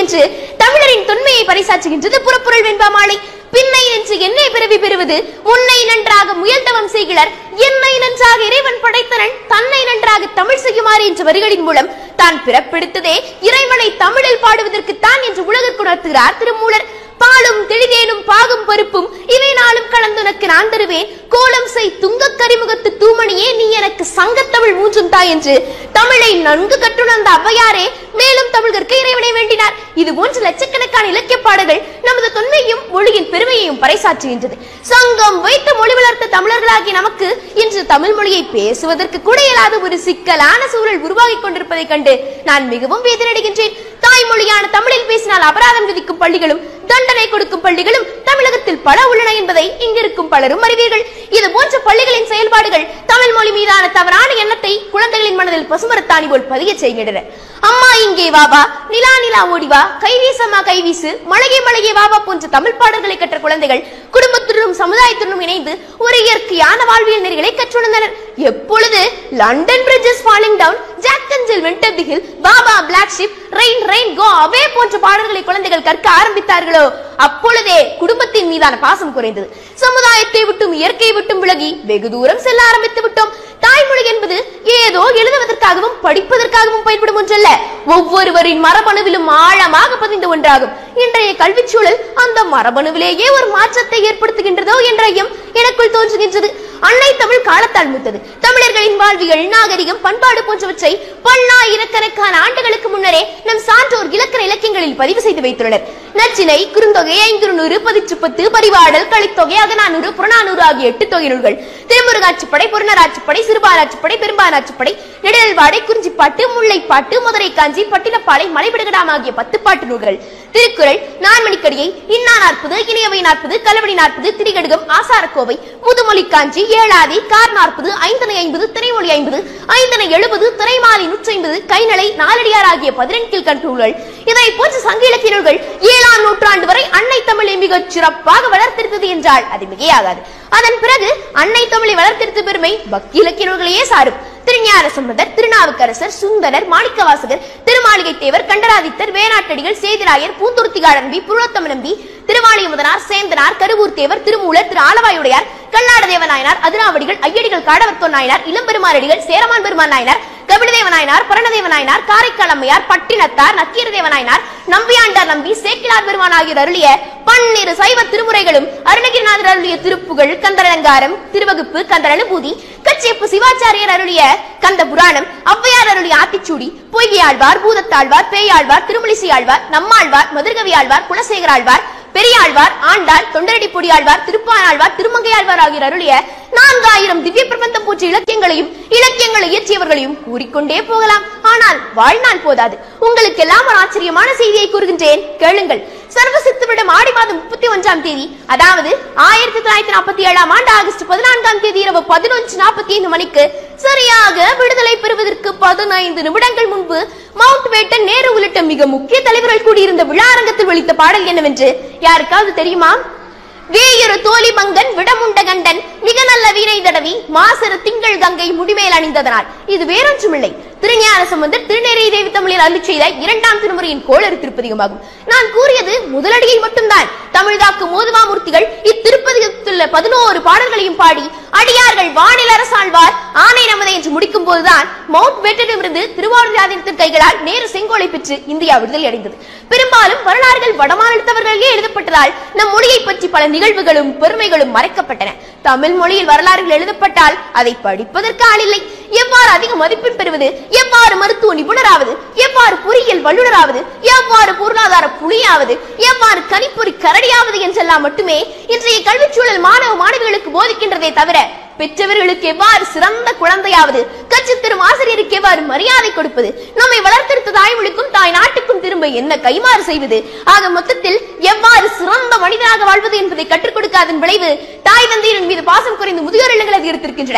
என்று தமிழரின் தொன்மையை பறைசாற்றுகின்றது புறப்புரல் வெண்பா மாலை பின்னை என்று என்னை பிறவி பெறுவது உன்னை நன்றாக முயல்தவம் செய்கிறார் என்னை நன்றாக இறைவன் படைத்தனன் தன்னை நன்றாக தமிழ் செய்யுமாறு என்ற வரிகளின் மூலம் தான் பிறப்பெடுத்ததே இறைவனை தமிழில் பாடுவதற்கு தான் என்று உலகிற்கு உணர்த்துகிறார் திருமூலர் பாலும் தெளிதேனும் பாகும் பருப்பும் இவை நாளும் கலந்துனக்கு நான் தருவேன் கோலம் செய் துங்கக் கரிமுகத்து தூமணியே நீ எனக்கு சங்கத்தமிழ் மூன்றும் தாய் என்று தமிழை நன்கு கற்றுணர்ந்த ஔவையாரே மேலும் தமிழருக்கு இறைவனை வேண்டினார் இது போன்ற லட்சக்கணக்கான இலக்கிய பாடல்கள் நமது தொன்மையும் மொழியின் பெருமையையும் பறைசாற்றுகின்றது சங்கம் வைத்து மொழி வளர்த்த தமிழர்களாகிய நமக்கு இன்று தமிழ் மொழியை பேசுவதற்கு கூட இயலாத ஒரு சிக்கலான சூழல் உருவாகிக் கொண்டிருப்பதைக் கண்டு நான் மிகவும் வேதனடைகின்றேன் தாய்மொழியான தமிழில் பேசினால் அபராதம் விதிக்கும் பள்ளிகளும் தண்டனை கொடுக்கும் பள்ளிகளும் தமிழகத்தில் பல உள்ளன என்பதை இங்கிருக்கும் பலரும் அறிவீர்கள் இது போன்ற பள்ளிகளின் செயல்பாடுகள் தமிழ் மொழி மீதான தவறான எண்ணத்தை குழந்தைகளின் மனதில் பசுமரத்தாணி போல் பதிய செய்கின்றன அம்மா இங்கே வா வா நிலா நிலா ஓடி வா கைவீசம்மா கைவீசு மழையே மழையே வா வா போன்ற தமிழ் பாடல்களை கற்ற குழந்தைகள் குடும்பத்துடனும் சமுதாயத்துடனும் இணைந்து ஒரு இயற்கையான வாழ்வியல் நெறிகளை கற்றுணர்ந்தனர் எப்பொழுது London bridges falling down Jack and went up the hill baa baa black sheep rain rain go away போன்ற பாடல்களை குழந்தைகள் கற்க ஆரம்பித்தார்களோ அப்பொழுதே குடும்பத்தின் மீதான பாசம் குறைந்தது சமுதாயத்தை விட்டும் இயற்கையை விட்டும் விலகி வெகு தூரம் செல்ல ஆரம்பித்து விட்டோம் தாய்மொழி என்பது ஏதோ எழுதுவதற்காகவும் படிப்பதற்காகவும் பயன்படும் ஒன்றல்ல ஒவ்வொருவரின் மரபணுவிலும் ஆழமாக பதிந்த ஒன்றாகும் இன்றைய கல்விச் சூழல் அந்த மரபணுவிலேயே ஒரு மாற்றத்தை ஏற்படுத்துகின்றதோ என்ற ஐயம் எனக்குள் தோன்றுகின்றது அன்னை தமிழ் காலத்தால் மூத்தது தமிழர்களின் வாழ்வியல் நாகரிகம் பண்பாடு போன்றவற்றை பல்லாயிரக்கணக்கான ஆண்டுகளுக்கு முன்னரே நம் சான்றோர் இலக்கண இலக்கியங்களில் பதிவு செய்து வைத்துள்ளனர் நச்சினை குறுந்தொகை ஐங்குறுநூறு பதிற்றுப்பத்து பரிவாடல் கலித்தொகை அகநானூறு புறநானூறு ஆகிய எட்டு தொகை நூல்கள் திருமுருகாட்சிப்படை புறநராட்சிப்படை சிறுபாராட்சிப்படை பெரும்பாலாட்சிப்படை நெடுநல்வாடை குறிஞ்சிப்பாட்டு முல்லைப்பாட்டு மதுரை காஞ்சி பட்டினப்பாலை மலைவிடுகடாம் ஆகிய பத்து பாட்டு நூல்கள் திருக்குறள் நான்மணிக்கடியை இன்னா நாற்பது இணையவை நாற்பது கலவடி நாற்பது திரிகடுகம் ஆசாரக்கோவை முதுமொழி காஞ்சி ஏழாதி கார் நாற்பது ஐந்தனை ஐம்பது திரைமொழி ஐம்பது ஐந்தனை எழுபது திரைமாலை நூற்றி ஐம்பது கைநலை நாலடியார் ஆகிய பதினெண்கில் கண்ட்ரூல்கள் இதை போன்ற சங்க இலக்கிய நூல்கள் ஏழாம் நூற்றாண்டு வரை அன்னை தமிழை மிகச் சிறப்பாக வளர்த்திருந்தது என்றால் அது மிகையாகாது அதன் பிறகு அன்னை தமிழை வளர்த்தெடுத்த பெருமை பக்தி இலக்கிய நூல்களையே சாரும் திருஞான சம்பந்தர் திருநாவுக்கரசர் சுந்தரர் மாணிக்கவாசகர் திருமாளிகை தேவர் கண்டராதித்தர் வேணாட்டடிகள் சேதிராயர் பூந்துருத்திகார நம்பி புருளோத்தம நம்பி திருவாளியமுதனார் சேந்தனார் கருவூர் தேவர் திருமூலர் திரு ஆலவாயுடையார் கல்லாடதேவ நாயனார் அதிராவடிகள் ஐயடிகள் காடவர்த்தோன் நாயனார் இளம்பெருமாரடிகள் சேரமான் பெருமான் நாயனார் கபிலதேவ நாயனார் பரணதேவ நாயனார் காரைக்கால் அம்மையார் பட்டினத்தார் நக்கீரதேவ நாயனார் நம்பியாண்டார் நம்பி சேக்கிலார் பெருமான் ஆகியோர் அருளிய பன்னிரு சைவ திருமுறைகளும் அருணகிரிநாதர் அருளிய திருப்புகழ் கந்தரலங்காரம் திருவகுப்பு கந்தர் அனுபூதி கச்சியப்பு சிவாச்சாரியர் அருளிய கந்த புராணம் ஔவையார் அருளிய ஆத்திச்சூடி பொய்கையாழ்வார் பூதத்தாழ்வார் பேயாழ்வார் திருமலிசை ஆழ்வார் நம்மாழ்வார் மதுரகவி ஆழ்வார் குலசேகர ஆழ்வார் பெரியாழ்வார் ஆண்டாள் தொண்டரடி பொடியாழ்வார் திருப்பானாழ்வார் திருமங்கையாழ்வார் ஆகியோர் அருளிய நான்காயிரம் திவ்ய பிரபந்தம் போன்ற இலக்கியங்களையும் இலக்கியங்களை இயற்றியவர்களையும் கூறிக்கொண்டே போகலாம் ஆனால் வாழ்நாள் போதாது உங்களுக்கெல்லாம் ஒரு ஆச்சரியமான செய்தியை கூறுகின்றேன் கேளுங்கள் சர்வசித்துவிடம் ஆடி மாதம் முப்பத்தி ஒன்றாம் தேதி அதாவது ஆயிரத்தி தொள்ளாயிரத்தி நாற்பத்தி ஏழாம் ஆண்டு ஆகஸ்ட் பதினான்காம் தேதி இரவு பதினொன்று நாற்பத்தி ஐந்து மணிக்கு சரியாக விடுதலை பெறுவதற்கு பதினைந்து நிமிடங்கள் முன்பு மவுண்ட் பேட்டன் நேரு உள்ளிட்ட மிக முக்கிய தலைவர்கள் கூடியிருந்த விழா அரங்கத்தில் ஒலித்த பாடல் என்னவென்று யாருக்காவது தெரியுமா வேயொரு தோழி மங்கன் விடமுண்ட கண்டன் மிக நல்ல வீணை தடவி மாசரு திங்கள் கங்கை முடிமேல் அணிந்ததனால் இது வேறொன்றுமில்லை திருஞான சம்பந்தர் திருநெறி தேவி தமிழில் அருளி செய்த இரண்டாம் திருமுறையின் கோளறு திருப்பதிகமாகும் நான் கூறியது முதலடியை மட்டும்தான் தமிழ்தாக்கு மோதுமாமூர்த்திகள் இத்திருப்பதிகத்துள்ள பதினோரு பாடல்களையும் பாடி அடியார்கள் வானில் அரசாழ்வார் ஆணை நமதை என்று முடிக்கும் போதுதான் மவுண்ட் பேட்டனிடமிருந்து திருவாரூராதினத்தின் கைகளால் நேரு செங்கோலை பெற்று இந்தியா விடுதலை அடைந்தது பெரும்பாலும் வரலாறுகள் வடமாநிலத்தவர்களே எழுதப்பட்டதால் நம் மொழியை பற்றி பல நிகழ்வுகளும் பெருமைகளும் மறைக்கப்பட்டன தமிழ் மொழியில் வரலாறுகள் எழுதப்பட்டால் அதை படிப்பதற்கு ஆளில்லை எவ்வாறு அதிக மதிப்பெண் பெறுவது எவ்வாறு மருத்துவ நிபுணராவது எவ்வாறு பொறியியல் வல்லுநராவது எவ்வாறு பொருளாதார புலியாவது எவ்வாறு கணிப்பொறி கரடியாவது என்றெல்லாம் மட்டுமே இன்றைய கல்விச்சூழல் மாணவ மாணவிகளுக்கு போதிக்கின்றதே தவிர பெற்றவர்களுக்கு எவ்வாறு சிறந்த குழந்தையாவது கற்றுத்தரும் ஆசிரியருக்கு எவ்வாறு மரியாதை கொடுப்பது நம்மை வளர்த்தெடுத்த தாய்மொழிக்கும் தாய் நாட்டுக்கும் திரும்ப என்ன கைமாறு செய்வது ஆக மொத்தத்தில் எவ்வாறு சிறந்த மனிதனாக வாழ்வது என்பதை கற்றுக் கொடுக்காதன் விளைவு தாய் தந்தையரின் மீது பாசம் குறைந்து முதியோர் இல்லங்கள் அதிகரித்திருக்கின்றன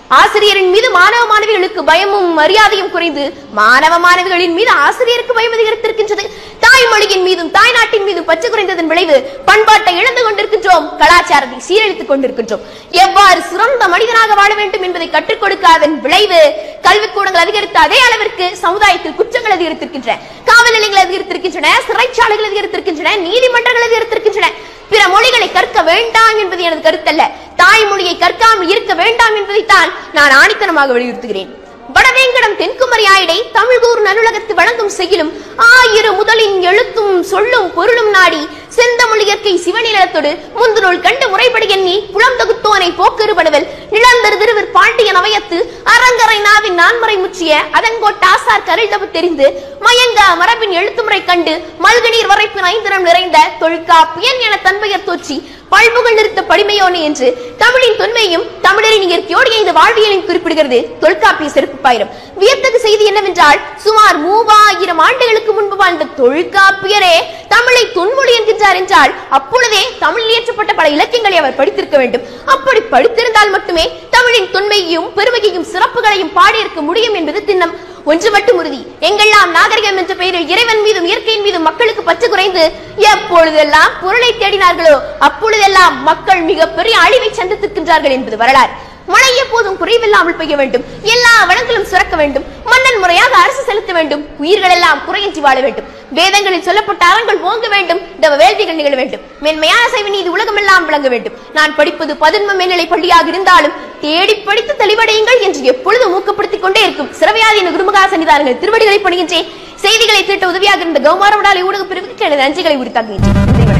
ஆசிரியரின் மீது மாணவ மாணவிகளுக்கு பயமும் மரியாதையும் குறைந்து மாணவ மாணவிகளின் மீது ஆசிரியருக்கு பயம் அதிகரித்திருக்கின்றது தாய்மொழியின் மீதும் தாய்நாட்டின் மீதும் பற்று குறைந்ததன் விளைவு பண்பாட்டை இழந்து கொண்டிருக்கின்றோம் கலாச்சாரத்தை சீரழித்துக் கொண்டிருக்கின்றோம் எவ்வாறு சிறந்த மனிதனாக வாழ வேண்டும் என்பதை கற்றுக் கொடுக்காதன் விளைவு கல்விக்கூடங்கள் அதிகரித்த அதே அளவிற்கு சமுதாயத்தில் குற்றங்கள் அதிகரித்திருக்கின்றன காவல் நிலையங்கள் அதிகரித்திருக்கின்றன சிறைச்சாலைகள் அதிகரித்திருக்கின்றன நீதிமன்றங்கள் அதிகரித்திருக்கின்றன பிற மொழிகளை கற்க வேண்டாம் என்பது எனது கருத்தல்ல தாய்மொழியை கற்காமல் இருக்க வேண்டாம் என்பதைத்தான் நான் ஆணித்தனமாக வலியுறுத்துகிறேன் வடவேங்கடம் தென்குமரி ஆயிடை தமிழ்கூர் நல்லுலகத்து வழங்கும் செய்யிலும் ஆயிரம் முதலின் எழுத்தும் சொல்லும் பொருளும் நாடி செந்தமிழ் இயற்கை சிவநிலத்தோடு முந்து நூல் கண்டு முறைப்படி எண்ணி புலம் தொகுத்தோனை போக்கெருபடுவல் நிழந்தரு திருவர் பாண்டியன் அவையத்து அரங்கரை நாவின் நான்மறை முற்றிய அதங்கோட்ட ஆசார் கரிழ்தவு தெரிந்து மயங்க மரபின் எழுத்துமுறை கண்டு மல்கநீர் வரைப்பின் ஐந்திரம் நிறைந்த தொல்காப்பியன் என தன்மையர் தோற்றி பல்புகள் நிறுத்த படிமையோனே என்று தமிழின் தொன்மையும் தமிழரின் இயற்கையோடு இந்த வாழ்வியலையும் குறிப்பிடுகிறது தொல்காப்பிய சிறப்புப்பாயிரம் வியத்தகு செய்தி என்னவென்றால் சுமார் மூவாயிரம் ஆண்டுகளுக்கு முன்பு வாழ்ந்த தொல்காப்பியரே தமிழை தொன்மொழி என்கின்றார் என்றால் அப்பொழுதே தமிழில் இயற்றப்பட்ட பல இலக்கியங்களை அவர் படித்திருக்க வேண்டும் அப்படி படித்திருந்தால் மட்டுமே தமிழின் தொன்மையையும் பெருமையையும் சிறப்புகளையும் பாடியிருக்க முடியும் என்பது திண்ணம் ஒன்று மட்டும் உறுதி எங்கெல்லாம் நாகரிகம் என்ற பெயரில் இறைவன் மீதும் இயற்கையின் மீதும் மக்களுக்கு பற்று குறைந்து எப்பொழுதெல்லாம் பொருளை தேடினார்களோ அப்பொழுதெல்லாம் மக்கள் மிகப்பெரிய அழிவை சந்தித்திருக்கின்றார்கள் என்பது வரலாறு மழை எப்போதும் குறைவில்லாமல் பெய்ய வேண்டும் எல்லா வளங்களும் சுரக்க வேண்டும் மன்னன் முறையாக அரசு செலுத்த வேண்டும் உயிர்கள் எல்லாம் குறையின்றி வாழ வேண்டும் வேதங்களில் சொல்லப்பட்ட அறங்கள் ஓங்க வேண்டும் தவ வேள்விகள் நிகழ வேண்டும் மென்மையான செய்வி நீதி உலகமெல்லாம் விளங்க வேண்டும் நான் படிப்பது பதின்ம மேல்நிலை பள்ளியாக இருந்தாலும் தேடி படித்து தெளிவடையுங்கள் என்று எப்பொழுதும் ஊக்கப்படுத்திக் கொண்டே இருக்கும் சிறவையாதின குருமுகா சன்னிதானங்கள் திருவடிகளை பணிகின்றேன் செய்திகளை திட்ட உதவியாக இருந்த கௌமாரவிடாலை ஊடக பிரிவுக்கு எனது நன்றிகளை உரித்தாக்குகின்றேன்